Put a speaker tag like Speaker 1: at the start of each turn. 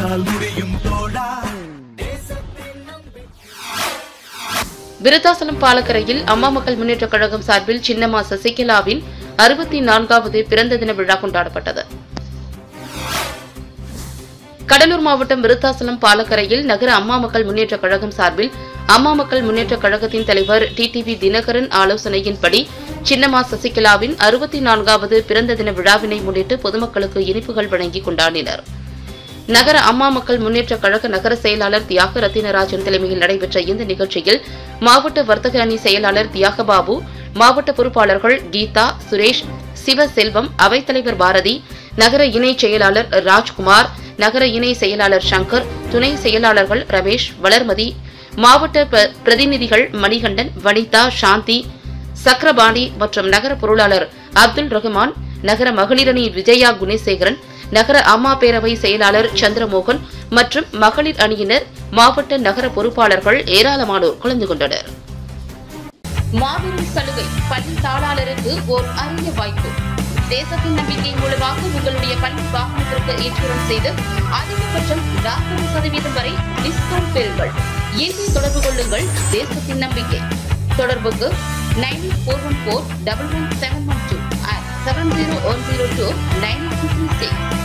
Speaker 1: உன்னால் முடியும் தோழா
Speaker 2: விருத்தாசலம் பாலக்கரையில் அம்மா மக்கள் முன்னேற்றக் கழகம் சார்பில் சின்னம்மா சசிகலாவின் அறுபத்தி நான்காவது பிறந்த தின விழா கொண்டாடப்பட்டது கடலூர் மாவட்டம் விருத்தாசலம் பாலக்கரையில் நகர அம்மா மக்கள் முன்னேற்றக் கழகம் சார்பில் அம்மா மக்கள் முன்னேற்றக் கழகத்தின் தலைவர் டிடிவி தினகரன் ஆலோசனையின்படி சின்னம்மா சசிகலாவின் அறுபத்தி நான்காவது பிறந்த தின விழாவினை முன்னிட்டு பொதுமக்களுக்கு இனிப்புகள் வழங்கி கொண்டாடினர் நகர அம்மா மக்கள் முன்னேற்றக் கழக நகர செயலாளர் தியாக ரத்தினராஜன் தலைமையில் நடைபெற்ற இந்த நிகழ்ச்சியில் மாவட்ட வர்த்தக அணி செயலாளர் தியாகபாபு மாவட்ட பொறுப்பாளர்கள் கீதா சுரேஷ் சிவசெல்வம் அவைத்தலைவர் பாரதி நகர இணை செயலாளர் ராஜ்குமார் நகர இணை செயலாளர் சங்கர் துணை செயலாளர்கள் ரமேஷ் வளர்மதி மாவட்ட ப- பிரதிநிதிகள் மணிகண்டன் வனிதா சாந்தி சக்கரபாணி மற்றும் நகர பொருளாளர் அப்துல் ரஹ்மான் நகர மகளிரணி விஜயா குணேசேகரன் நகர அம்மா பேரவை செயலாளர் சந்திரமோகன் மற்றும் மகளிர் அணியினர் மாவட்ட நகர பொறுப்பாளர்கள் ஏராளமானோர் கலந்து கொண்டனர் மாபெரும் சலுகை பள்ளி தாளாளருக்கு ஓர் அரிய வாய்ப்பு தேசத்தின் நம்பிக்கை மூலமாக உங்களுடைய பள்ளி வாகனத்திற்கு இன்சூரன்ஸ் செய்து அதிகபட்சம் நாற்பது சதவீதம் வரை டிஸ்கவுண்ட் பெறுங்கள் இன்று தொடர்பு கொள்ளுங்கள் தேசத்தின் நம்பிக்கை தொடர்புக்கு nine four one four double one seven one two seven zero one zero two nine six